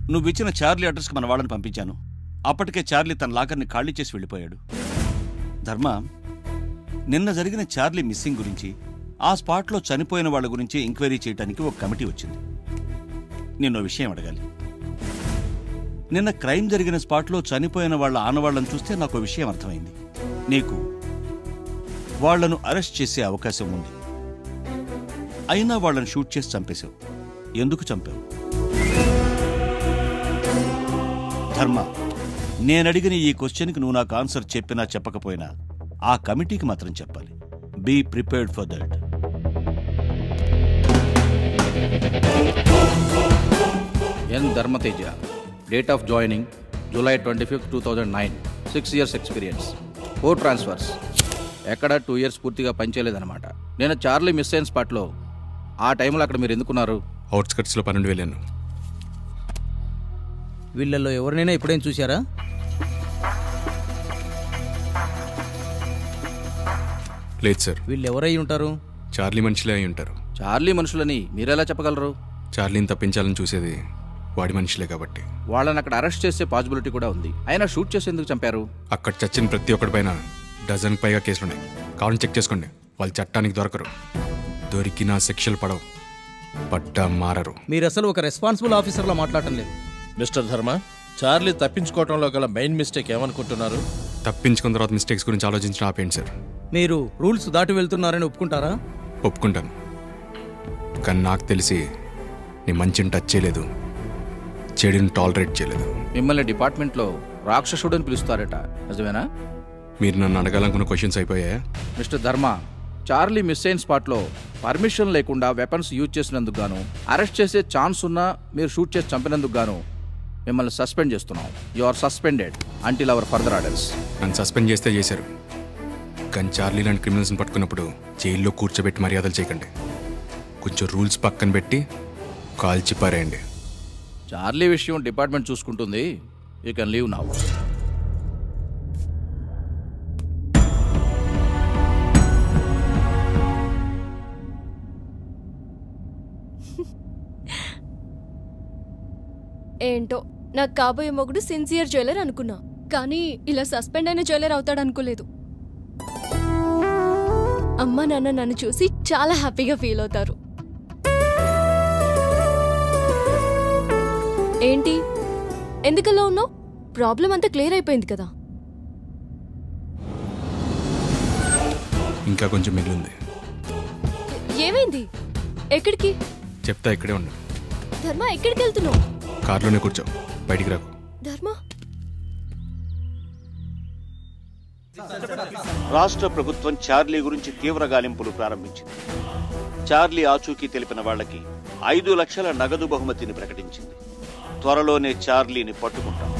నువ్వు ఇచ్చిన చార్లీ అడ్రస్కి మన వాళ్ళని పంపించాను అప్పటికే చార్లీ తన లాకర్ని ఖాళీ చేసి వెళ్ళిపోయాడు ధర్మ నిన్న జరిగిన చార్లీ మిస్సింగ్ గురించి ఆ స్పాట్లో చనిపోయిన వాళ్ళ గురించి ఎంక్వైరీ చేయడానికి ఒక కమిటీ వచ్చింది నిన్న ఓ విషయం అడగాలి నిన్న క్రైమ్ జరిగిన స్పాట్లో చనిపోయిన వాళ్ళ ఆనవాళ్లను చూస్తే నాకు ఓ విషయం అర్థమైంది నీకు వాళ్లను అరెస్ట్ చేసే అవకాశం ఉంది అయినా వాళ్ళని షూట్ చేసి చంపేశావు ఎందుకు చంపావు ధర్మ నేనడిగిన ఈ క్వశ్చన్కి నువ్వు నాకు ఆన్సర్ చెప్పినా చెప్పకపోయినా ఆ కమిటీకి మాత్రం చెప్పాలి be prepared for that N Dharmateja date of joining July twenty fifth two thousand nine six years experience four transfers ఎక్కడ టూ ఇయర్స్ పూర్తిగా పనిచేయలేదన్నమాట నేను చార్లీ మిస్ అయిన స్పాట్లో ఆ టైంలో అక్కడ మీరు ఎందుకున్నారు అవుట్స్కట్స్లో పన్నెండు వేలాను వీళ్ళల్లో ఎవరినైనా ఎప్పుడైనా చూశారా లేదు సార్ వీళ్ళు ఎవరై ఉంటారు చార్లీ మనుషులే అయి ఉంటారు చార్లీ మనుషులని మీరెలా చెప్పగలరు చార్లీని తప్పించాలని చూసేది వాడి మనుషులే కాబట్టి వాళ్ళని అక్కడ అరెస్ట్ చేసే పాసిబిలిటీ కూడా ఉంది అయినా షూట్ చేసి ఎందుకు చంపారు అక్కడ చచ్చిన ప్రతి ఒక్కడి పైన డజన్ పైగా కేసులున్నాయి కావాలని చెక్ చేసుకోండి వాళ్ళు చట్టానికి దొరకరు దొరికిన శిక్షలు పడవు పడ్డా మారరు మీరు అసలు ఒక రెస్పాన్సిబుల్ ఆఫీసర్లా మాట్లాడటం లేదు మిస్టర్ ధర్మ చార్లీ తప్పించుకోవడంలో గల మెయిన్ మిస్టేక్ ఏమనుకుంటున్నారు తప్పించుకున్న తర్వాత మిస్టేక్స్ గురించి ఆలోచించడం ఆపేయండి సార్ మీరు రూల్స్ దాటి వెళ్తున్నారని ఒప్పుకుంటారా ఒప్పుకుంటాను కానీ నాకు తెలిసి నీ మంచిని టచ్ చేయలేదు చెడుని టాలరేట్ చేయలేదు మిమ్మల్ని డిపార్ట్మెంట్లో రాక్షసుడని పిలుస్తారట నిజమేనా మీరు నన్ను అడగాలనుకున్న క్వశ్చన్స్ అయిపోయాయా మిస్టర్ ధర్మ చార్లీ మిస్ అయిన స్పాట్లో పర్మిషన్ లేకుండా వెపన్స్ యూజ్ చేసినందుకు గాను అరెస్ట్ చేసే ఛాన్స్ ఉన్నా మీరు షూట్ చేసి చంపినందుకు గాను మిమ్మల్ని సస్పెండ్ చేస్తున్నాం you are suspended until our further orders నన్ను సస్పెండ్ చేస్తే చేశారు కానీ చార్లీ లాంటి క్రిమినల్స్ని పట్టుకున్నప్పుడు జైల్లో కూర్చోబెట్టి మర్యాదలు చేయకండి కొంచెం రూల్స్ పక్కన పెట్టి కాల్చి పారేయండి చార్లీ విషయం డిపార్ట్మెంట్ చూసుకుంటుంది యూ కెన్ లీవ్ నౌ ఏంటో నాకు కాబోయే మొగుడు సిన్సియర్ జ్యువెలర్ అనుకున్నా కానీ ఇలా సస్పెండ్ అయిన జ్యువెలర్ అవుతాడు అనుకోలేదు అమ్మ నాన్న నన్ను చూసి చాలా హ్యాపీగా ఫీల్ అవుతారు ఏంటి ఎందుకలా ఉన్నావు ప్రాబ్లం అంతా క్లియర్ అయిపోయింది కదా ఇంకా కొంచెం మిగిలింది ఏమైంది ఎక్కడికి చెప్తా ఇక్కడే ఉండు ధర్మ ఎక్కడికి వెళ్తున్నావు కార్లోనే కూర్చో బయటికి రాకు ధర్మ రాష్ట్ర ప్రభుత్వం చార్లీ గురించి తీవ్ర గాలింపులు ప్రారంభించింది చార్లీ ఆచూకీ తెలిపిన వాళ్ళకి ఐదు లక్షల నగదు బహుమతిని ప్రకటించింది త్వరలోనే చార్లీని పట్టుకుంటాం